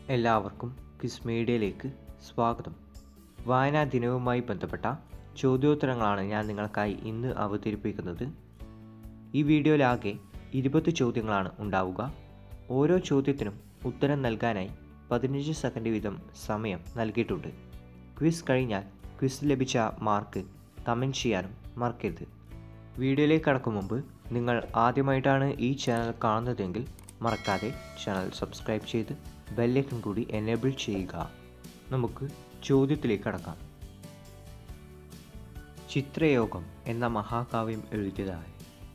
എല്ലാവർക്കും ക്വിസ് മീഡിയയിലേക്ക് സ്വാഗതം വായനാ ദിനവുമായി ബന്ധപ്പെട്ട ചോദ്യോത്തരങ്ങളാണ് ഞാൻ നിങ്ങൾക്കായി ഇന്ന് അവതരിപ്പിക്കുന്നത് ഈ വീഡിയോയിലാകെ ഇരുപത് ചോദ്യങ്ങളാണ് ഉണ്ടാവുക ഓരോ ചോദ്യത്തിനും ഉത്തരം നൽകാനായി പതിനഞ്ച് സെക്കൻഡ് വീതം സമയം നൽകിയിട്ടുണ്ട് ക്വിസ് കഴിഞ്ഞാൽ ക്വിസ് ലഭിച്ച മാർക്ക് കമൻറ്റ് ചെയ്യാനും മറക്കരുത് വീഡിയോയിലേക്ക് കടക്കും മുമ്പ് നിങ്ങൾ ആദ്യമായിട്ടാണ് ഈ ചാനൽ കാണുന്നതെങ്കിൽ മറക്കാതെ ചാനൽ സബ്സ്ക്രൈബ് ചെയ്ത് ബെല്ലൈക്കൺ കൂടി എനേബിൾ ചെയ്യുക നമുക്ക് ചോദ്യത്തിലേക്ക് കടക്കാം ചിത്രയോഗം എന്ന മഹാകാവ്യം എഴുതിയതായി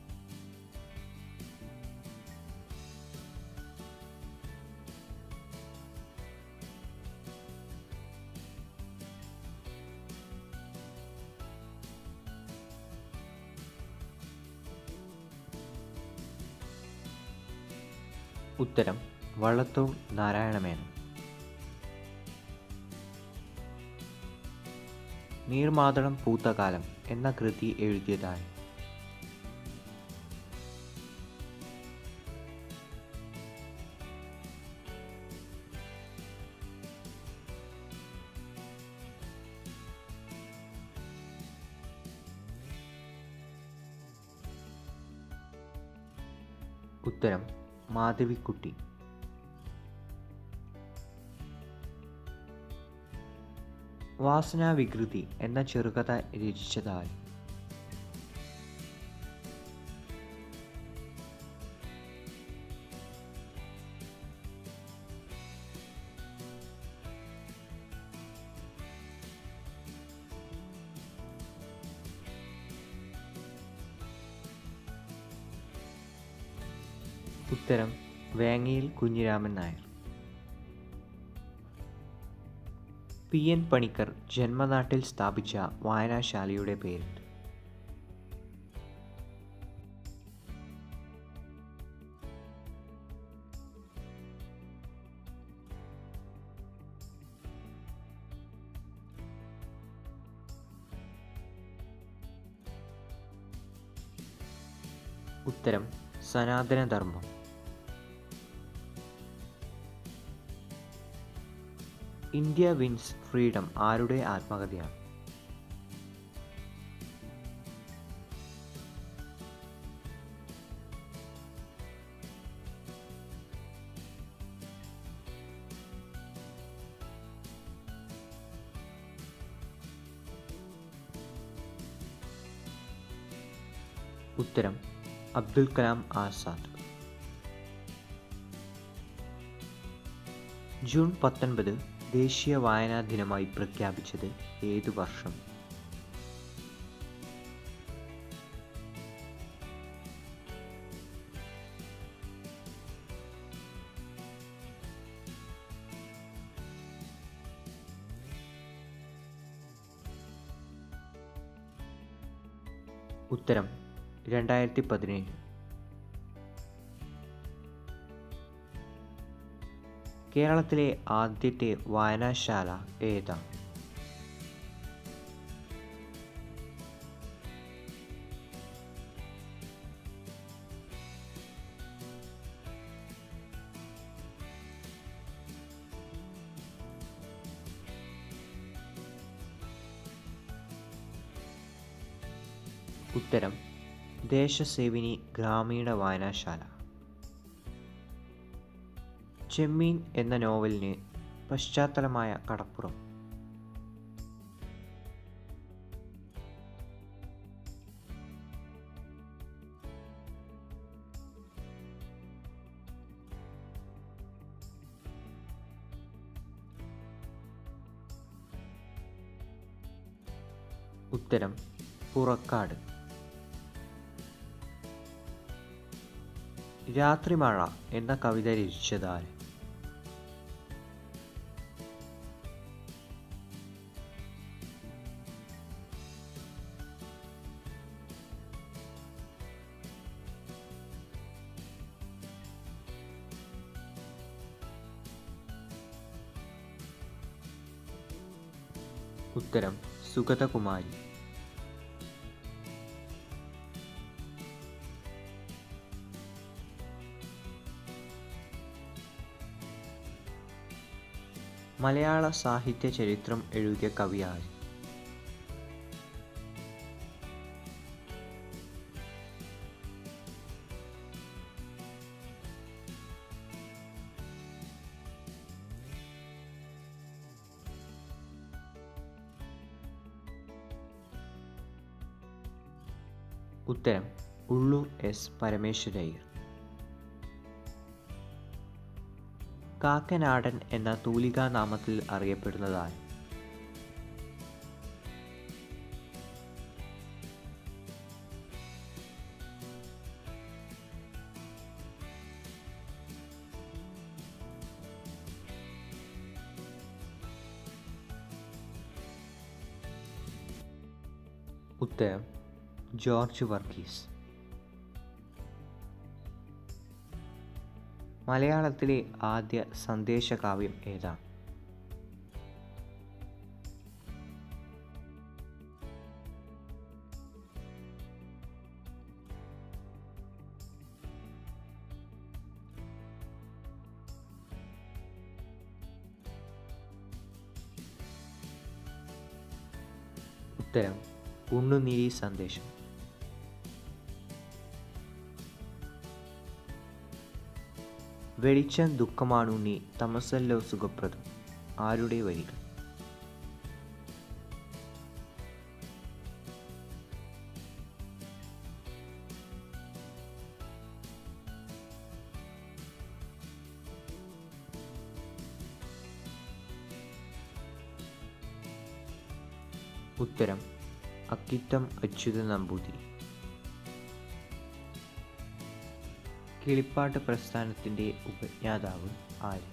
ഉത്തരം വള്ളത്തോൾ നാരായണമേനോൻ നീർമാതളം പൂത്തകാലം എന്ന കൃതി എഴുതിയതായി ഉത്തരം മാധവിക്കുട്ടി വാസനാവികൃതി എന്ന ചെറുകഥ രചിച്ചതായി ഉത്തരം വേങ്ങയിൽ കുഞ്ഞിരാമൻ നായർ പി എൻ പണിക്കർ ജന്മനാട്ടിൽ സ്ഥാപിച്ച വായനാശാലയുടെ പേര് ഉത്തരം സനാതനധർമ്മം ഇന്ത്യ വിൻസ് ഫ്രീഡം ആരുടെ ആത്മകഥയാണ് ഉത്തരം അബ്ദുൽ കലാം ആസാദ് ജൂൺ പത്തൊൻപത് ദേശീയ വായനാ ദിനമായി പ്രഖ്യാപിച്ചത് ഏതു വർഷം ഉത്തരം രണ്ടായിരത്തി പതിനേഴ് കേരളത്തിലെ ആദ്യത്തെ വായനാശാല ഏതാണ് ഉത്തരം ദേശസേവിനി ഗ്രാമീണ വായനാശാല ചെമ്മീൻ എന്ന നോവലിന് പശ്ചാത്തലമായ കടപ്പുറം ഉത്തരം പുറക്കാട് രാത്രിമഴ എന്ന കവിത രചിച്ചതാര് ഉത്തരം സുഗതകുമാരി മലയാള സാഹിത്യ ചരിത്രം എഴുതിയ കവിയായി ഉത്തരം ഉള്ളൂർ എസ് പരമേശ്വരയ്യർ കാക്കനാടൻ എന്ന തൂലികാനാമത്തിൽ അറിയപ്പെടുന്നതായി ഉത്തരം ജോർജ് വർഗീസ് മലയാളത്തിലെ ആദ്യ സന്ദേശകാവ്യം ഏതാണ് ഉത്തരം ഉണ്ണുനീരി സന്ദേശം വെളിച്ചം ദുഃഖമാണുണ്ണി തമസല്ലോ സുഖപ്രദം ആരുടെ വരികൾ ഉത്തരം അക്കിത്തം അച്യുത നമ്പൂതിരി കിളിപ്പാട്ട് പ്രസ്ഥാനത്തിൻ്റെ ഉപജ്ഞാതാവ് ആര്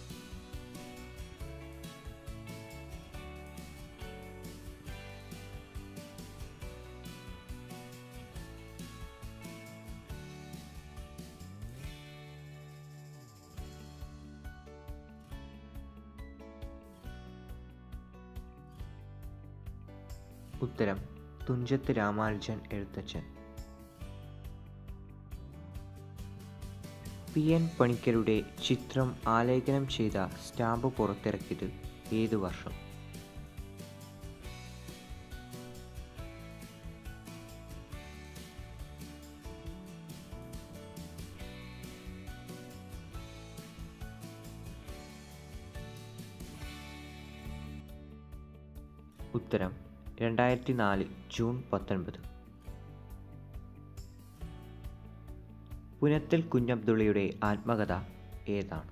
ഉത്തരം തുഞ്ചത്ത് രാമാനുജൻ എഴുത്തച്ഛൻ പി എൻ പണിക്കരുടെ ചിത്രം ആലേഖനം ചെയ്ത സ്റ്റാമ്പ് പുറത്തിറക്കിയത് ഏതു വർഷം ഉത്തരം രണ്ടായിരത്തി നാല് ജൂൺ പത്തൊൻപത് പുനത്തിൽ കുഞ്ഞബ്ദുള്ളയുടെ ആത്മകഥ ഏതാണ്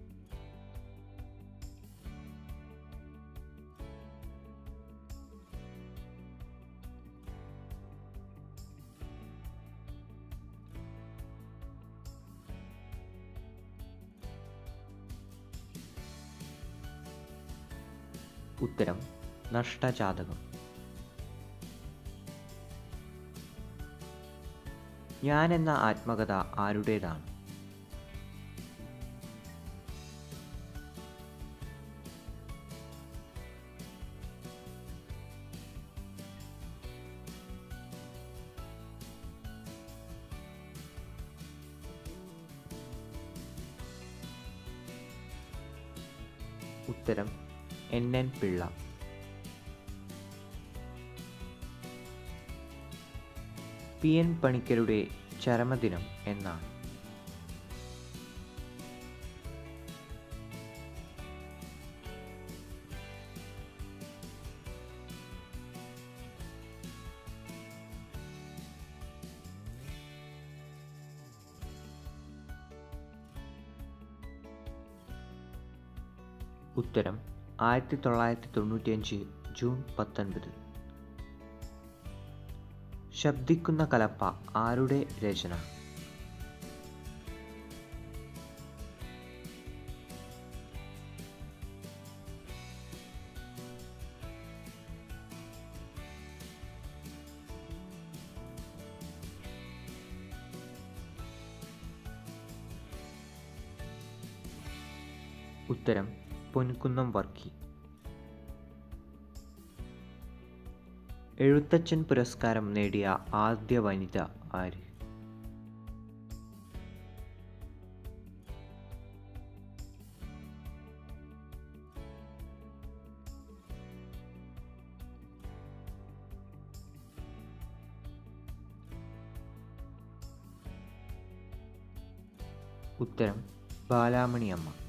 ഉത്തരം നഷ്ടജാതകം ഞാൻ എന്ന ആത്മകഥ ആരുടേതാണ് ഉത്തരം N N Pillai P N പണിക്കരുടെ ചരമദിനം എന്നാണ് ഉത്തരം ആയിരത്തി തൊള്ളായിരത്തി തൊണ്ണൂറ്റിയഞ്ച് ജൂൺ പത്തൊൻപത് ശബ്ദിക്കുന്ന കലപ്പ ആരുടെ രചന ഉത്തരം പൊൻകുന്നം വർക്കി എഴുത്തച്ഛൻ പുരസ്കാരം നേടിയ ആദ്യ വനിത ആര് ഉത്തരം ബാലാമണി അമ്മ